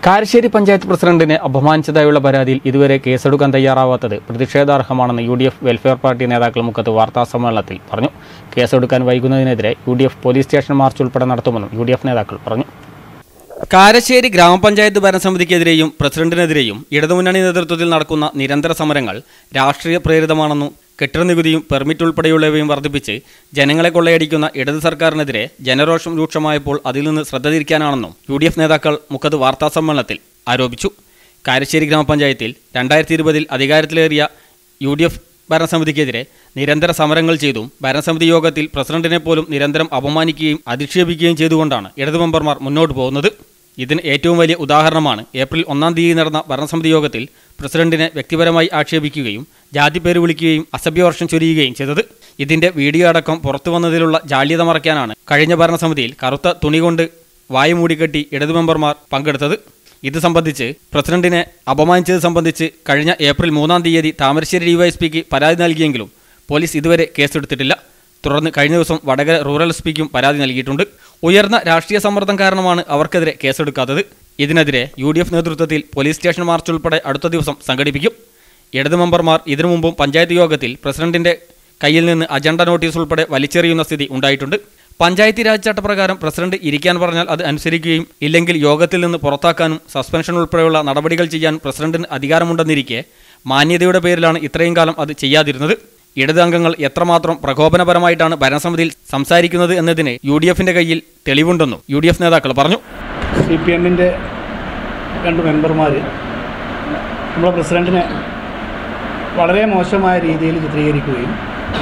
കാരശ്ശേരി പഞ്ചായത്ത് പ്രസിഡന്റിനെ അപമാനിച്ചതായുള്ള പരാതിയിൽ ഇതുവരെ കേസെടുക്കാൻ തയ്യാറാവാത്തത് പ്രതിഷേധാർഹമാണെന്ന് U D F welfare party നേതാക്കൾ മുഖത്ത് വാർത്താസമ്മേളനത്തിൽ പറഞ്ഞു കേസെടുക്കാൻ വൈകുന്നതിനെതിരെ U D F police station march ഉൾപ്പെടെ നടത്തുമെന്നും യു ഡി എഫ് നേതാക്കൾ പറഞ്ഞു കാരശ്ശേരി ഗ്രാമപഞ്ചായത്ത് ഭരണസമിതിക്കെതിരെയും പ്രസിഡന്റിനെതിരെയും ഇടതുമുന്നണി നേതൃത്വത്തിൽ നടക്കുന്ന നിരന്തര സമരങ്ങൾ രാഷ്ട്രീയ പ്രേരിതമാണെന്നും കെട്ടിട നികുതിയും പെർമിറ്റ് ഉൾപ്പെടെയുള്ളവയും വർദ്ധിപ്പിച്ച് ജനങ്ങളെ കൊള്ളയടിക്കുന്ന ഇടത് സർക്കാരിനെതിരെ ജനരോഷം രൂക്ഷമായപ്പോൾ അതിൽ നിന്ന് ശ്രദ്ധ തിരിക്കാനാണെന്നും യു ഡി എഫ് നേതാക്കൾ മുഖത്ത് വാർത്താസമ്മേളനത്തിൽ ആരോപിച്ചു കാരശ്ശേരി ഗ്രാമപഞ്ചായത്തിൽ രണ്ടായിരത്തി ഇരുപതിൽ അധികാരത്തിലേറിയ യു ഡി എഫ് ഭരണസമിതിക്കെതിരെ നിരന്തര സമരങ്ങൾ ചെയ്തും ഭരണസമിതി യോഗത്തിൽ പ്രസിഡന്റിനെ പോലും നിരന്തരം അപമാനിക്കുകയും അധിക്ഷേപിക്കുകയും ചെയ്തുകൊണ്ടാണ് ഇടതു മെമ്പർമാർ മുന്നോട്ട് പോകുന്നത് ഇതിന് ഏറ്റവും വലിയ ഉദാഹരണമാണ് ഏപ്രിൽ ഒന്നാം തീയതി നടന്ന ഭരണസമിതി യോഗത്തിൽ പ്രസിഡന്റിനെ വ്യക്തിപരമായി ആക്ഷേപിക്കുകയും ജാതി പേര് വിളിക്കുകയും അസഭ്യവർഷം ചൊരിയുകയും ചെയ്തത് ഇതിന്റെ വീഡിയോ അടക്കം പുറത്തു വന്നതിലുള്ള ജാള്യത മറയ്ക്കാനാണ് കഴിഞ്ഞ ഭരണസമിതിയിൽ കറുത്ത തുണി കൊണ്ട് വായു മൂടിക്കെട്ടി ഇടതു മെമ്പർമാർ പങ്കെടുത്തത് ഇത് സംബന്ധിച്ച് പ്രസിഡന്റിനെ അപമാനിച്ചത് സംബന്ധിച്ച് കഴിഞ്ഞ ഏപ്രിൽ മൂന്നാം തീയതി താമരശ്ശേരി ഡിവൈഎസ്പിക്ക് പരാതി നൽകിയെങ്കിലും പോലീസ് ഇതുവരെ കേസെടുത്തിട്ടില്ല തുടർന്ന് കഴിഞ്ഞ ദിവസം വടകര റൂറൽ എസ് പിക്കും പരാതി നൽകിയിട്ടുണ്ട് ഉയർന്ന രാഷ്ട്രീയ സമ്മർദ്ദം കാരണമാണ് അവർക്കെതിരെ കേസെടുക്കാത്തത് ഇതിനെതിരെ യു ഡി എഫ് നേതൃത്വത്തിൽ പോലീസ് സ്റ്റേഷൻ മാർച്ച് ഉൾപ്പെടെ അടുത്ത ദിവസം സംഘടിപ്പിക്കും ഇടതു മെമ്പർമാർ ഇതിനു മുമ്പും പഞ്ചായത്ത് യോഗത്തിൽ പ്രസിഡന്റിന്റെ കയ്യിൽ നിന്ന് അജണ്ട നോട്ടീസ് ഉൾപ്പെടെ വലിച്ചെറിയുന്ന സ്ഥിതി ഉണ്ടായിട്ടുണ്ട് പഞ്ചായത്തി രാജ് ചട്ടപ്രകാരം പ്രസിഡന്റ് ഇരിക്കാൻ പറഞ്ഞാൽ അത് അനുസരിക്കുകയും ഇല്ലെങ്കിൽ യോഗത്തിൽ നിന്ന് പുറത്താക്കാനും സസ്പെൻഷൻ ഉൾപ്പെടെയുള്ള നടപടികൾ ചെയ്യാൻ പ്രസിഡന്റിന് അധികാരമുണ്ടെന്നിരിക്കെ മാന്യതയുടെ പേരിലാണ് ഇത്രയും കാലം അത് ചെയ്യാതിരുന്നത് ഇടത് അംഗങ്ങൾ എത്രമാത്രം പ്രകോപനപരമായിട്ടാണ് ഭരണസമിതിയിൽ സംസാരിക്കുന്നത് എന്നതിന് യു ഡി എഫിന്റെ കയ്യിൽ തെളിവുണ്ടെന്നും യു ഡി എഫ് നേതാക്കൾ പറഞ്ഞു സി പി എമ്മിൻ്റെ രണ്ട് മെമ്പർമാർ നമ്മളെ പ്രസിഡൻറ്റിനെ വളരെ മോശമായ രീതിയിൽ ചിത്രീകരിക്കുകയും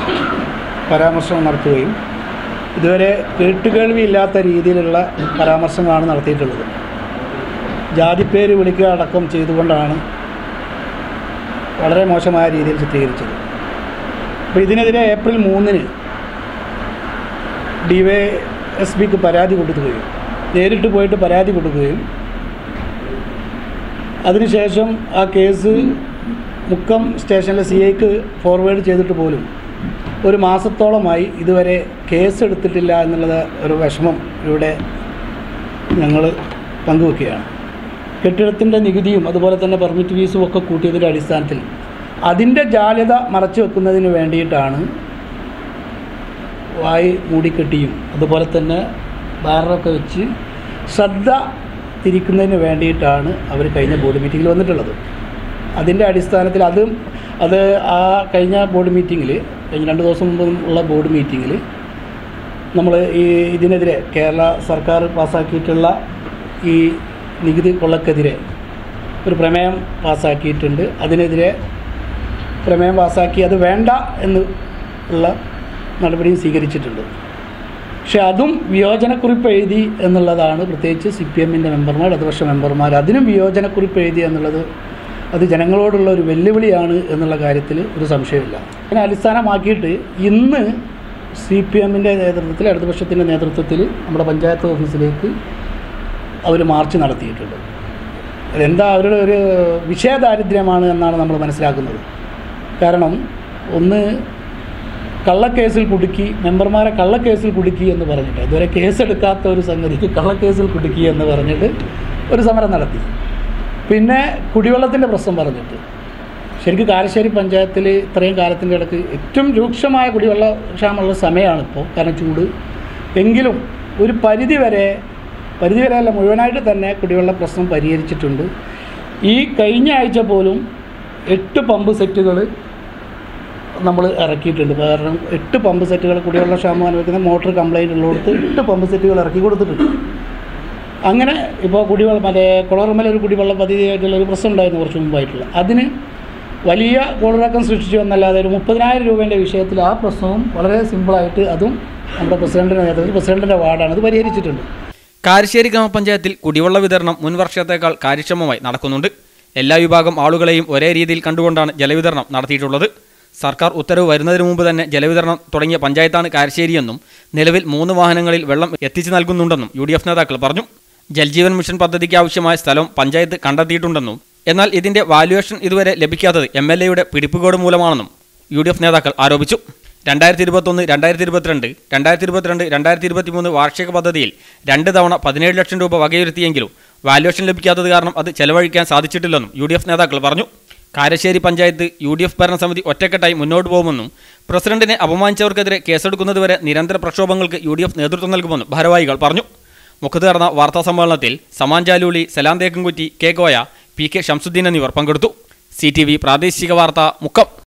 പരാമർശം നടത്തുകയും ഇതുവരെ കേട്ടുകേൾവിയില്ലാത്ത രീതിയിലുള്ള പരാമർശങ്ങളാണ് നടത്തിയിട്ടുള്ളത് ജാതിപ്പേര് വിളിക്കുക അടക്കം ചെയ്തുകൊണ്ടാണ് വളരെ മോശമായ രീതിയിൽ ചിത്രീകരിച്ചത് അപ്പോൾ ഇതിനെതിരെ ഏപ്രിൽ മൂന്നിന് ഡി വൈ എസ് പിക്ക് പരാതി കൊടുക്കുകയും നേരിട്ട് പോയിട്ട് പരാതി കൊടുക്കുകയും അതിനുശേഷം ആ കേസ് മുക്കം സ്റ്റേഷനിലെ സി ഐക്ക് ഫോർവേഡ് ചെയ്തിട്ട് പോലും ഒരു മാസത്തോളമായി ഇതുവരെ കേസ് എടുത്തിട്ടില്ല എന്നുള്ളത് ഒരു വിഷമം ഇവിടെ ഞങ്ങൾ പങ്കുവെക്കുകയാണ് കെട്ടിടത്തിൻ്റെ നികുതിയും അതുപോലെ തന്നെ പെർമിറ്റ് ഫീസും ഒക്കെ കൂട്ടിയതിൻ്റെ അടിസ്ഥാനത്തിൽ അതിൻ്റെ ജാള്യത മറച്ചു വെക്കുന്നതിന് വേണ്ടിയിട്ടാണ് വായി മൂടിക്കെട്ടിയും അതുപോലെ തന്നെ ബാറൊക്കെ വെച്ച് ശ്രദ്ധ തിരിക്കുന്നതിന് വേണ്ടിയിട്ടാണ് അവർ കഴിഞ്ഞ ബോർഡ് മീറ്റിങ്ങിൽ വന്നിട്ടുള്ളത് അതിൻ്റെ അടിസ്ഥാനത്തിൽ അതും അത് ആ കഴിഞ്ഞ ബോർഡ് മീറ്റിങ്ങിൽ കഴിഞ്ഞ രണ്ട് ദിവസം മുമ്പ് ഉള്ള ബോർഡ് മീറ്റിങ്ങിൽ നമ്മൾ ഈ ഇതിനെതിരെ കേരള സർക്കാർ പാസ്സാക്കിയിട്ടുള്ള ഈ നികുതി കൊള്ളക്കെതിരെ ഒരു പ്രമേയം പാസ്സാക്കിയിട്ടുണ്ട് അതിനെതിരെ പ്രമേയം പാസ്സാക്കി അത് വേണ്ട എന്ന് ഉള്ള നടപടിയും സ്വീകരിച്ചിട്ടുണ്ട് പക്ഷെ അതും വിയോജനക്കുറിപ്പ് എഴുതി എന്നുള്ളതാണ് പ്രത്യേകിച്ച് സി പി എമ്മിൻ്റെ മെമ്പർമാർ ഇടതുപക്ഷ മെമ്പർമാർ അതിനും വിയോജനക്കുറിപ്പ് എഴുതി എന്നുള്ളത് അത് ജനങ്ങളോടുള്ള ഒരു വെല്ലുവിളിയാണ് എന്നുള്ള കാര്യത്തിൽ ഒരു സംശയമില്ല അതിനെ അടിസ്ഥാനമാക്കിയിട്ട് ഇന്ന് സി പി എമ്മിൻ്റെ നേതൃത്വത്തിൽ ഇടതുപക്ഷത്തിൻ്റെ നേതൃത്വത്തിൽ നമ്മുടെ പഞ്ചായത്ത് ഓഫീസിലേക്ക് അവർ മാർച്ച് നടത്തിയിട്ടുണ്ട് അതെന്താ അവരുടെ ഒരു വിഷയദാരിദ്ര്യമാണ് എന്നാണ് നമ്മൾ മനസ്സിലാക്കുന്നത് കാരണം ഒന്ന് കള്ളക്കേസിൽ കുടുക്കി മെമ്പർമാരെ കള്ളക്കേസിൽ കുടുക്കി എന്ന് പറഞ്ഞിട്ട് ഇതുവരെ കേസെടുക്കാത്ത ഒരു സംഗതിക്ക് കള്ളക്കേസിൽ കുടുക്കി എന്ന് പറഞ്ഞിട്ട് ഒരു സമരം നടത്തി പിന്നെ കുടിവെള്ളത്തിൻ്റെ പ്രശ്നം പറഞ്ഞിട്ട് ശരിക്കും കാരശ്ശേരി പഞ്ചായത്തിൽ ഇത്രയും കാലത്തിൻ്റെ ഇടയ്ക്ക് ഏറ്റവും രൂക്ഷമായ കുടിവെള്ള ക്ഷാമമുള്ള സമയമാണിപ്പോൾ കാരണം ചൂട് എങ്കിലും ഒരു പരിധി വരെ പരിധി വരെ അല്ല മുഴുവനായിട്ട് തന്നെ കുടിവെള്ള പ്രശ്നം പരിഹരിച്ചിട്ടുണ്ട് ഈ കഴിഞ്ഞ ആഴ്ച പോലും എട്ട് പമ്പ് സെറ്റുകൾ നമ്മൾ ഇറക്കിയിട്ടുണ്ട് കാരണം എട്ട് പമ്പ് സെറ്റുകൾ കുടിവെള്ള ക്ഷാമം അനുഭവിക്കുന്ന മോട്ടോർ കംപ്ലൈൻറ്റ് ഉള്ളിടത്ത് എട്ട് പമ്പ് സെറ്റുകൾ ഇറക്കി കൊടുത്തിട്ടുണ്ട് അങ്ങനെ ഇപ്പോൾ കുടിവെള്ളം മറ്റേ കുളറുമല ഒരു കുടിവെള്ള പദ്ധതിയായിട്ടുള്ള ഒരു പ്രശ്നം ഉണ്ടായിരുന്നു കുറച്ച് മുമ്പായിട്ടുള്ള അതിന് വലിയ കോളിറക്കം സൃഷ്ടിച്ചു എന്നല്ലാതെ ഒരു മുപ്പതിനായിരം രൂപേൻ്റെ വിഷയത്തിൽ ആ പ്രശ്നവും വളരെ സിമ്പിളായിട്ട് അതും നമ്മുടെ പ്രസിഡൻറ്റിൻ്റെ നേതൃത്വത്തിൽ പ്രസിഡൻറ്റിൻ്റെ വാർഡാണ് അത് പരിഹരിച്ചിട്ടുണ്ട് കാരശ്ശേരി ഗ്രാമപഞ്ചായത്തിൽ കുടിവെള്ള വിതരണം മുൻ വർഷത്തേക്കാൾ കാര്യക്ഷമമായി നടക്കുന്നുണ്ട് എല്ലാ വിഭാഗം ആളുകളെയും ഒരേ രീതിയിൽ കണ്ടുകൊണ്ടാണ് ജലവിതരണം നടത്തിയിട്ടുള്ളത് സർക്കാർ ഉത്തരവ് വരുന്നതിന് മുമ്പ് തന്നെ ജലവിതരണം തുടങ്ങിയ പഞ്ചായത്താണ് കാരശ്ശേരിയെന്നും നിലവിൽ മൂന്ന് വാഹനങ്ങളിൽ വെള്ളം എത്തിച്ചു നൽകുന്നുണ്ടെന്നും യു നേതാക്കൾ പറഞ്ഞു ജൽജീവൻ മിഷൻ പദ്ധതിക്ക് ആവശ്യമായ സ്ഥലം പഞ്ചായത്ത് കണ്ടെത്തിയിട്ടുണ്ടെന്നും എന്നാൽ ഇതിന്റെ വാല്യുവേഷൻ ഇതുവരെ ലഭിക്കാത്തത് എം എൽ എയുടെ പിടിപ്പുകേട് മൂലമാണെന്നും യു ഡി എഫ് നേതാക്കൾ ആരോപിച്ചു രണ്ടായിരത്തി ഇരുപത്തൊന്ന് രണ്ടായിരത്തി ഇരുപത്തിരണ്ട് രണ്ടായിരത്തി ഇരുപത്തിരണ്ട് രണ്ടായിരത്തി ഇരുപത്തിമൂന്ന് വാർഷിക പദ്ധതിയിൽ രണ്ട് തവണ പതിനേഴ് ലക്ഷം രൂപ വകയിരുത്തിയെങ്കിലും വാല്യുവേഷൻ ലഭിക്കാത്തത് കാരണം അത് ചെലവഴിക്കാൻ സാധിച്ചിട്ടില്ലെന്നും യു ഡി എഫ് നേതാക്കൾ പറഞ്ഞു Karassery panchayat U D F ഭരണസമിതി ഒറ്റക്കെട്ടായി മുന്നോട്ട് പോകുമെന്നും പ്രസിഡന്റിനെ അപമാനിച്ചവർക്കെതിരെ കേസെടുക്കുന്നതുവരെ നിരന്തര പ്രക്ഷോഭങ്ങൾക്ക് യു ഡി എഫ് നേതൃത്വം നൽകുമെന്നും ഭാരവാഹികൾ പറഞ്ഞു മുഖത്ത് നടന്ന വാർത്താ സമ്മേളനത്തിൽ Saman Jaluli Salam Thekkankutty K Koya P K Shamsuddin എന്നിവർ പങ്കെടുത്തു സി ടി വി പ്രാദേശിക വാർത്ത മുക്കം